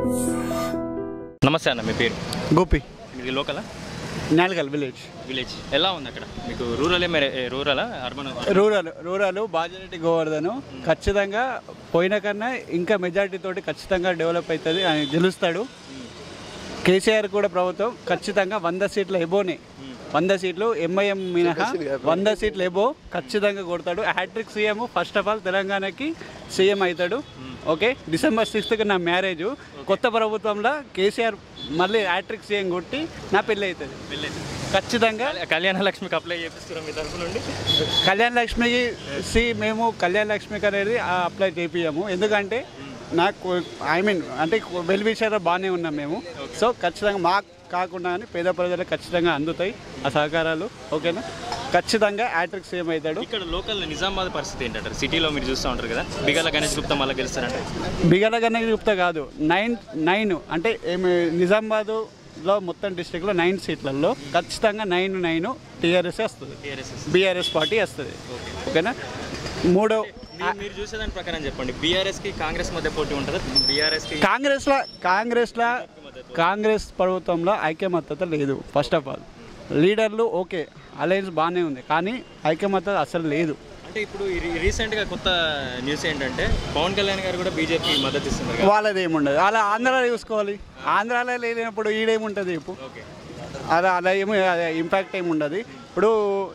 నమస్తే అన్న మీ పేరు గోపి మీది లోకలా నాలుగల్ విలేజ్ విలేజ్ ఎలా ఉంది అక్కడ మీకు రూరల్ రూరలా urban rural rural Bajireddy Govardhan ఖచ్చితంగా పోయిన కన్నా ఇంకా మెజార్టీ తోటి ఖచ్చితంగా డెవలప్ అవుతుంది ఆయన గెలుస్తాడు కేసీఆర్ కూడా ప్రభుత్వం ఖచ్చితంగా వంద సీట్ల ఎబోనే వంద సీట్లు ఎంఐఎం మినహా వంద సీట్లు ఎబో ఖచ్చితంగా కొడతాడు hat trick CM first of all తెలంగాణకి సీఎం అవుతాడు ఓకే డిసెంబర్ సిక్స్త్కి నా మ్యారేజ్ కొత్త ప్రభుత్వంలో కేసీఆర్ మళ్ళీ హ్యాట్రిక్ సీఎం కొట్టి నా పెళ్ళి అవుతుంది ఖచ్చితంగా కళ్యాణ లక్ష్మికి అప్లై చేపిస్తున్నాం మీ తరఫు నుండి కళ్యాణ లక్ష్మికి సి మేము కళ్యాణ లక్ష్మికి అనేది అప్లై చేపియము ఎందుకంటే నాకు ఐ మీన్ అంటే వెల్ విషయాలు బాగానే ఉన్నాం మేము సో ఖచ్చితంగా మాకు కాకుండా కానీ పేద ప్రజలకు ఖచ్చితంగా అందుతాయి ఆ సహకారాలు ఓకేనా ఖచ్చితంగా యాట్రిక్ సేమ్ అవుతాడు ఇక్కడ లోకల్ నిజామాబాద్ పరిస్థితి ఏంటంటారు సిటీలో మీరు చూస్తూ ఉంటారు కదా బిగాల గణేష్ గుప్తా మళ్ళీ గెలుస్తారంటే బిగలగన్న గుప్తా కాదు నైన్ నైన్ అంటే ఏమి నిజామాబాద్లో మొత్తం డిస్టిక్లో నైన్ సీట్లలో ఖచ్చితంగా నైన్ నైన్ టీఆర్ఎస్ వస్తుంది టీఆర్ఎస్ బీఆర్ఎస్ పార్టీ వస్తుంది ఓకేనా మూడో మీరు చూసేదాని ప్రకారం చెప్పండి బీఆర్ఎస్కి కాంగ్రెస్ మధ్య పోటీ ఉంటుందా బీఆర్ఎస్కి కాంగ్రెస్లో కాంగ్రెస్లో కాంగ్రెస్ ప్రభుత్వంలో ఐక్యమత్యత లేదు ఫస్ట్ ఆఫ్ ఆల్ లీడర్లు ఓకే అలయన్స్ బాగానే ఉంది కానీ ఐక్యమత్యత అసలు లేదు అంటే ఇప్పుడు ఈ- రీసెంట్గా కొత్త న్యూస్ ఏంటంటే పవన్ కళ్యాణ్ గారు కూడా బీజేపీ మద్దతు ఇస్తున్నారు కదా. వాళ్ళది ఏముండదు అలా ఆంధ్రాలో చూసుకోవాలి ఆంధ్రాలో లేనప్పుడు ఈడేముంటుంది ఇప్పుడు ఓకే అలా అలా ఏమి ఇంపాక్ట్ ఏమి ఉండదు ఇప్పుడు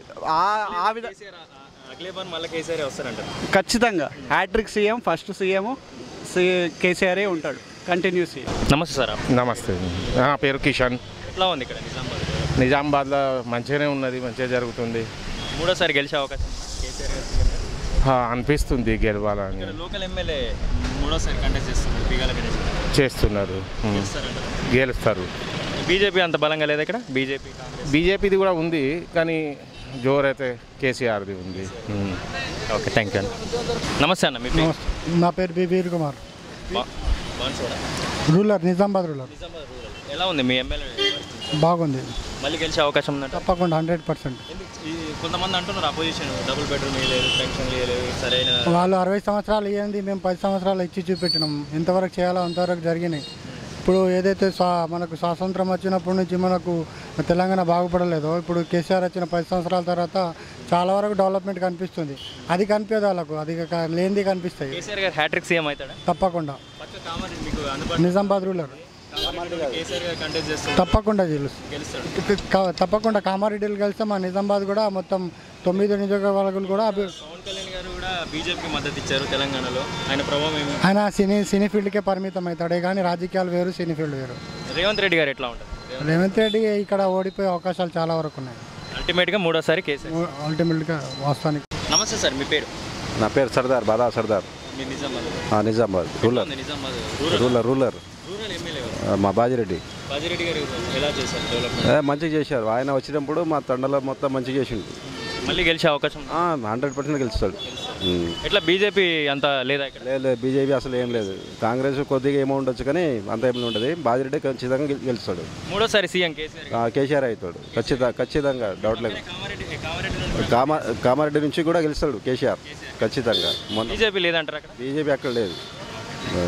ఆ ఆ విధ కేసీఆర్ అఖిలేబాన్ మళ్ళీ కేసీఆర్ వస్తారంటారు ఖచ్చితంగా hat trick CM first CM C కేసీఆరే ఉంటాడు కంటిన్యూ సీఎం నమస్తే సార్ నమస్తే నా పేరు కిషన్ ఎట్లా ఉంది ఇక్కడ నిజామాబాద్ నిజామాబాద్లో మంచిగానే ఉన్నది మంచిగా జరుగుతుంది మూడోసారి గెలిచే అవకాశం ఉందా? కేసీఆర్ గారు సీఎం గా? ఆ, అనిపిస్తుంది గెలవాలని ఇక్కడ లోకల్ ఎమ్మెల్యే మూడోసారి కంటెస్ట్ చేస్తున్నారు బిగాల గణేష్ చేస్తున్నారు ఉమ్. గెలుస్తారంటారు గెలుస్తారు బీజేపీ అంత బలంగా లేదు ఇక్కడ బీజేపీ కాంగ్రెస్ బీజేపీది కూడా ఉంది కానీ జోరైతే కేసీఆర్ది ఉంది ఉమ్. ఓకే థ్యాంక్ యూ నమస్తే అన్న మీ పేరు నా పేరు బి వీర్ కుమార్ బా- Banswada. Rural Nizamabad rural Nizamabad rural. ఎలా ఉంది మీ ఎమ్మెల్యే బాగుంది మళ్ళీ గెలిచే అవకాశం ఉందంట తప్పకుండా హండ్రెడ్ పర్సెంట్ ఎందుకు ఈ కొంతమంది అంటున్నారు అపోజిషన్ డబుల్ బెడ్రూమ్ ఇవ్వలేదు పెన్షన్ ఇవ్వలేదు సరైన వాళ్ళు అరవై సంవత్సరాలు ఇవ్వండి మేము పది సంవత్సరాలు ఇచ్చి చూపెట్టినాం ఎంతవరకు చేయాలో అంతవరకు జరిగినాయి ఇప్పుడు ఏదైతే స్వా మనకు స్వాతంత్రం వచ్చినప్పటి నుంచి మనకు తెలంగాణ బాగుపడలేదో ఇప్పుడు కేసీఆర్ వచ్చిన పది సంవత్సరాల తర్వాత చాలా వరకు డెవలప్మెంట్ కనిపిస్తుంది అది కనిపించదు వాళ్ళకు అది క- లేనిది కనిపిస్తాయి కేసీఆర్ గారు హ్యాట్రిక్ సీఎం అవుతాడా తప్పకుండా పక్క కామన్ మీకు అందుబాటులో నిజామాబాద్ రూలర్ కేసీఆర్ గారు కంటెస్ట్ చేస్తారు తప్పకుండా తెలుసు గెలుస్తాడు క- తప్పకుండా కామారెడ్డిలు కలిస్తే మా నిజామాబాద్ కూడా మొత్తం తొమ్మిది నియోజకవర్గాలు కూడా అభి- పవన్ కళ్యాణ్ గారు కూడా బీజేపీకి మద్దతు ఇచ్చారు తెలంగాణలో ఆయన ప్రభావం ఏమి ఆయన సినీ సినీ ఫీల్డ్కే పరిమితం అవుతాడే కానీ రాజకీయాలు వేరు సినీ ఫీల్డ్ వేరు రేవంత్ రెడ్డి గారు ఎట్లా ఉంటుంది రేవంత్ రెడ్డి ఇక్కడ ఓడిపోయే అవకాశాలు చాలా వరకు ఉన్నాయి అల్టిమేట్గా మూడోసారి కేసీఆర్ అల్టిమేట్గా వాస్తవానికి నమస్తే సార్ మీ పేరు నా పేరు సర్దార్ బాదా సర్దార్ మీ నిజామాబాద్ ఆ, నిజామాబాద్ రూలర్ ఉంది Nizamabad rural rural rural rural MLA ఆ, మా బాజిరెడ్డి బాజిరెడ్డి గారు ఎలా చేశారు డెవలప్మెంట్ ఏ, మంచిగా చేశారు ఆయన వచ్చినప్పుడు మా తండలో మొత్తం మంచిగా చేసిండు మళ్ళీ గెలిచే అవకాశం ఉందా? హండ్రెడ్ పర్సెంట్ గెలుస్తాడు ఉమ్. ఎట్లా బీజేపీ అంత లేదా ఇక్కడ లేదు లేదు బీజేపీ అసలు ఏం లేదు కాంగ్రెస్ కొద్దిగా ఏమో ఉండొచ్చు కానీ అంత ఏమి ఉండదు బాజిరెడ్డి ఖచ్చితంగా గె- గెలుస్తాడు మూడోసారి సీఎం కేసీఆర్ గారు. ఆ, కేసీఆర్ అవుతాడు ఖచ్చితంగా ఖచ్చితంగా డౌట్ లేదు కామారెడ్డి కామారెడ్డి నుండి కామా కామారెడ్డి నుంచి కూడా గెలుస్తాడు కేసీఆర్ ఖచ్చితంగా మొన్న బీజేపీ లేదంటారు అక్కడ బీజేపీ అక్కడ లేదు ఆ.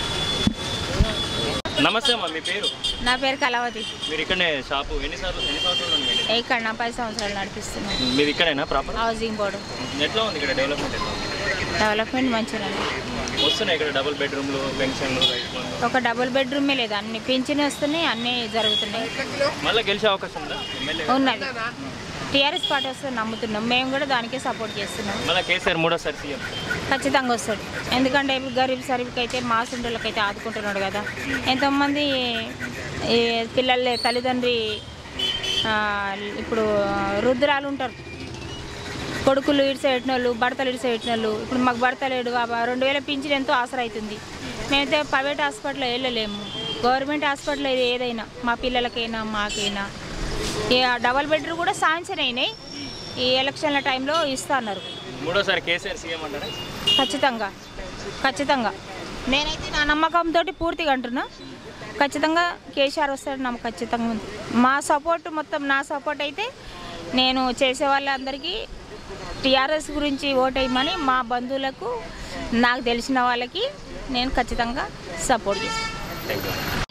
నమస్తే అమ్మా మీ పేరు నా పేరు కళావతి మీరు ఇక్కడనే షాపు ఎన్నిసార్లు ఎన్ని సంవత్సరాలు ఉంది మీది? ఇక్కడ నా పది సంవత్సరాలు నడిపిస్తున్నాను మీది ఇక్కడేనా ప్రాపర్ హౌసింగ్ బోర్డు ఎట్లా ఉంది ఇక్కడ డెవలప్మెంట్ ఎట్లా ఉంది డెవలప్మెంట్ మంచిగా వస్తున్నాయి ఇక్కడ డబుల్ బెడ్రూమ్లు పెన్షన్లు రైతు బంధు. ఒక డబుల్ బెడ్రూమే లేదు అన్ని పింఛన్ వస్తున్నాయి అన్నీ జరుగుతున్నాయి మళ్ళీ గెలిచే అవకాశం ఉందా ఎమ్మెల్యే ఉన్నది టీఆర్ఎస్ పార్టీ వస్తే నమ్ముతున్నాం మేము కూడా దానికే సపోర్ట్ చేస్తున్నాం మళ్ళీ కేసీఆర్ మూడోసారి సీఎం ఖచ్చితంగా వస్తాడు ఎందుకంటే ఇప్పుడు గరీబ్ సరీబ్కి అయితే మాసుండోళ్ళకి అయితే ఆదుకుంటున్నాడు కదా ఎంతోమంది ఈ పిల్లల తల్లిదండ్రి ఆ, ఇప్పుడు రుద్రాలు ఉంటారు కొడుకులు ఇడిసేయటిన వాళ్ళు భర్తలు ఇడిసేయటిన వాళ్ళు ఇప్పుడు మాకు భర్త లేడు ఆ రెండు వేల పింఛన్ ఎంతో ఆసర అవుతుంది మేమైతే ప్రైవేట్ హాస్పిటల్లో వెళ్ళలేము గవర్నమెంట్ హాస్పిటల్ ఏదైనా మా పిల్లలకైనా మాకైనా ఈ డబల్ బెడ్రూమ్ కూడా శాంక్షన్ అయినాయి ఈ ఎలక్షన్ల టైంలో ఇస్తున్నారు మూడోసారి కేసీఆర్ సీఎం అంటారా ఖచ్చితంగా ఖచ్చితంగా నేనైతే నా నమ్మకంతో పూర్తిగా అంటున్నా ఖచ్చితంగా కేసీఆర్ వస్తాడు నాకు ఖచ్చితంగా ఉంది మా సపోర్ట్ మొత్తం నా సపోర్ట్ అయితే నేను చేసే వాళ్ళందరికీ టీఆర్ఎస్ గురించి ఓటేయమని మా బంధువులకు నాకు తెలిసిన వాళ్ళకి నేను ఖచ్చితంగా సపోర్ట్ చేస్తాను థ్యాంక్ యూ